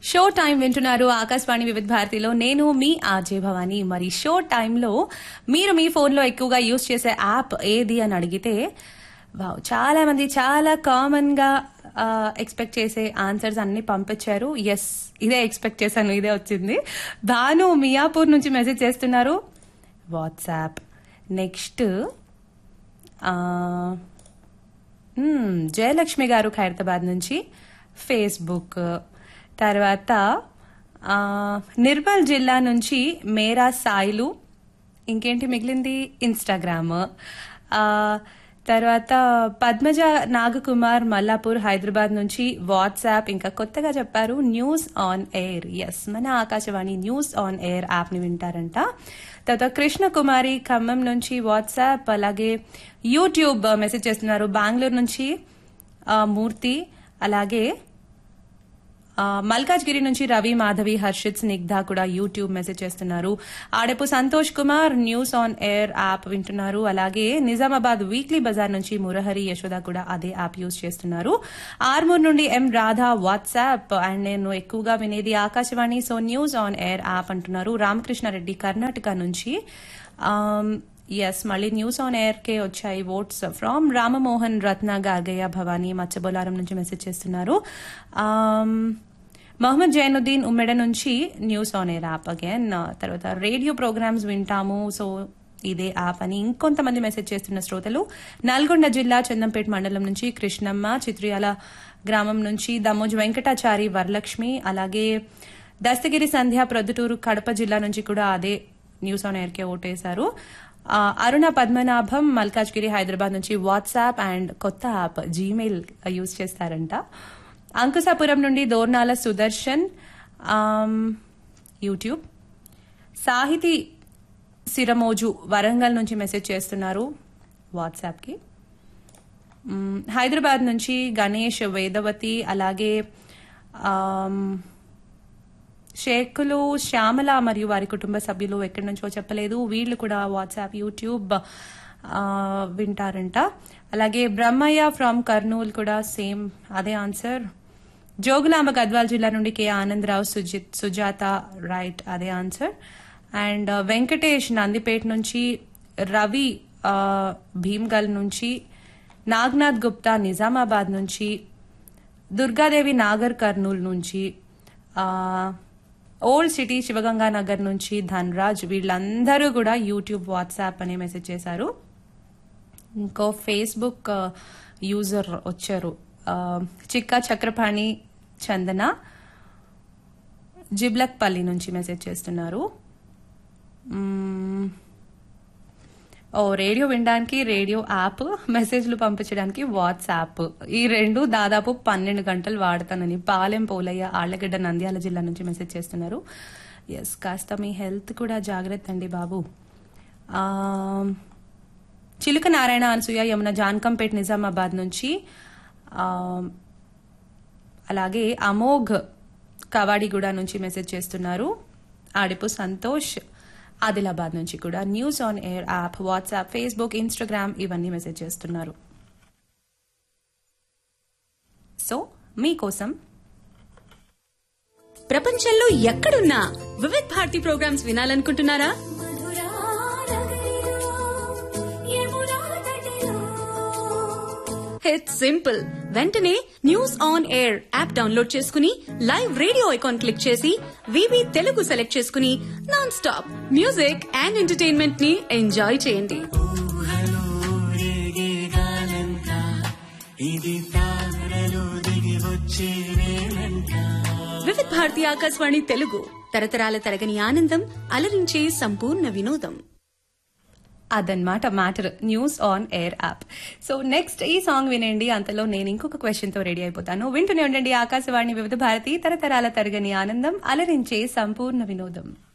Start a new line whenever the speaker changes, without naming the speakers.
Show time వింటున్నారు ఆకాశవాణి వివిధ భారతిలో నేను మీ ఆర్జే భవాని మరి షో టైంలో మీరు మీ ఫోన్లో ఎక్కువగా యూజ్ చేసే యాప్ ఏది అని అడిగితే వావ్ చాలా మంది చాలా కామన్ గా ఎక్స్పెక్ట్ చేసే ఆన్సర్స్ అన్ని పంపించారు ఎస్ ఇదే ఎక్స్పెక్ట్ చేశాను ఇదే వచ్చింది భాను మియాపూర్ నుంచి మెసేజ్ చేస్తున్నారు వాట్సాప్ నెక్స్ట్ జయలక్ష్మి గారు ఖైరతాబాద్ నుంచి ఫేస్బుక్ తర్వాత ఆ, నిర్మల్ జిల్లా నుంచి మేరా సాయిలు ఇంకేంటి మిగిలింది ఇన్స్టాగ్రామ్ ఆ, తర్వాత పద్మజ నాగకుమార్ మల్లాపూర్ హైదరాబాద్ నుంచి వాట్సాప్ ఇంకా కొత్తగా చెప్పారు న్యూస్ ఆన్ ఎయిర్ ఎస్ మన Akashvani news on air app ని వింటారంట తర్వాత కృష్ణ కుమారి ఖమ్మం నుంచి వాట్సాప్ అలాగే యూట్యూబ్ మెసేజ్ చేస్తున్నారు బెంగళూరు నుంచి ఆ, మూర్తి అలాగే ఆ, మల్కాజ్గిరి నుంచి రవి మాధవి హర్షిత్ స్నిగ్ధ కూడా యూట్యూబ్ మెసేజ్ చేస్తున్నారు Adapu Santosh Kumar news on air app వింటున్నారు అలాగే నిజామాబాద్ వీక్లీ బజార్ నుంచి మురహరి యశోద కూడా అదే యాప్ యూజ్ చేస్తున్నారు ఆర్మూర్ నుండి ఎం రాధా వాట్సాప్ అండ్ నేను ఎక్కువగా వినేది Akashvani so news on air app అంటున్నారు రామకృష్ణారెడ్డి కర్ణాటక నుంచి ఎస్ మళ్ళీ న్యూస్ ఆన్ ఎయిర్ కే వచ్చాయి ఓట్స్ ఫ్రమ్ రామమోహన్ రత్న గార్గయ్య భవానీ మచ్చబొలారం నుంచి మెసేజ్ చేస్తున్నారు ఆమ్, మహమ్మద్ జైనుద్దీన్ ఉమ్మెడ నుంచి news on air app again తర్వాత రేడియో ప్రోగ్రామ్స్ వింటాము సో ఇదే యాప్ అని ఇంకొంతమంది మెసేజ్ చేస్తున్న శ్రోతలు నల్గొండ జిల్లా చందంపేట మండలం నుంచి కృష్ణమ్మ చిత్రియాల గ్రామం నుంచి దమోజ్ వెంకటాచారి వరలక్ష్మి అలాగే దస్తగిరి సంధ్య ప్రొద్దుటూరు కడప జిల్లా నుంచి కూడా అదే న్యూస్ ఆన్ ఎయిర్ కే ఓటేశారు ఆ, అరుణ పద్మనాభం మల్కాజ్గిరి హైదరాబాద్ నుంచి వాట్సాప్ అండ్ కొత్త యాప్ జీమెయిల్ యూజ్ చేస్తారంట అంకుశాపురం నుండి దోర్నాల సుదర్శన్ ఆమ్, యూట్యూబ్ సాహితీ సిరమోజు వరంగల్ నుంచి మెసేజ్ చేస్తున్నారు వాట్సాప్కి మ్మ్, హైదరాబాద్ నుంచి గణేష్ వేదవతి అలాగే ఆమ్, షేకులు శ్యామల మరియు వారి కుటుంబ సభ్యులు ఎక్కడి నుంచో చెప్పలేదు వీళ్ళు కూడా వాట్సాప్ యూట్యూబ్ ఆ, వింటారంట అలాగే బ్రహ్మయ్య ఫ్రమ్ కర్నూల్ కూడా సేమ్ అదే ఆన్సర్ జోగులాంబ గద్వాల్ జిల్లా నుండి కె ఆనందరావు సుజిత్ సుజాత రైట్ అదే ఆన్సర్ అండ్ వెంకటేష్ నందిపేట నుంచి రవి ఆ, భీమ్గల్ నుంచి నాగ్నాథ్ గుప్తా నిజామాబాద్ నుంచి దుర్గాదేవి నాగర్ కర్నూల్ నుంచి ఆ, ఓల్డ్ సిటీ శివగంగా నగర్ నుంచి ధన్రాజ్ వీళ్ళందరూ కూడా యూట్యూబ్ వాట్సాప్ అనే మెసేజ్ చేశారు ఇంకో ఫేస్బుక్ ఆ, యూజర్ వచ్చారు ఆ, చిక్కా చక్రపాణి చందన జిబ్లక్పల్లి నుంచి మెసేజ్ చేస్తున్నారు మ్మ్. ఓ రేడియో వినడానికి రేడియో యాప్ మెసేజ్లు పంపించడానికి వాట్సాప్ ఈ రెండు దాదాపు పన్నెండు గంటలు వాడతానని పాలెం పోలయ్య ఆళ్లగడ్డ నంద్యాల జిల్లా నుంచి మెసేజ్ చేస్తున్నారు ఎస్ కాస్త మీ హెల్త్ కూడా జాగ్రత్త అండి బాబు ఆ, చిలుక నారాయణ అనసూయ యమున జాన్కంపేట్ నిజామాబాద్ నుంచి ఆ, అలాగే అమోఘ్ కవాడిగూడ నుంచి మెసేజ్ చేస్తున్నారు ఆడిపు సంతోష్ ఆదిలాబాద్ నుంచి కూడా news on air app WhatsApp Facebook Instagram ఇవన్నీ మెసేజ్ చేస్తున్నారు సో మీకోసం
ప్రపంచంలో ఎక్కడున్నా వివిధ్ భారతి ప్రోగ్రామ్స్ వినాలనుకుంటున్నారా ఇట్స్ సింపుల్ వెంటనే news on air app download చేసుకుని లైవ్ రేడియో ఐకాన్ క్లిక్ చేసి వివి తెలుగు సెలెక్ట్ చేసుకుని non stop music and entertainment ని ఎంజాయ్ చేయండి వివిధ్ భారతి ఆకాశవాణి తెలుగు తరతరాల తరగని ఆనందం అలరించే సంపూర్ణ వినోదం
అదన్నమాట matter news on air app so next ఈ సాంగ్ వినండి అంతలో నేను ఇంకొక క్వశ్చన్ తో రెడీ అయిపోతాను వింటూనే ఉండండి ఆకాశవాణి వివిధ భారతి తరతరాల తరగని ఆనందం అలరించే సంపూర్ణ వినోదం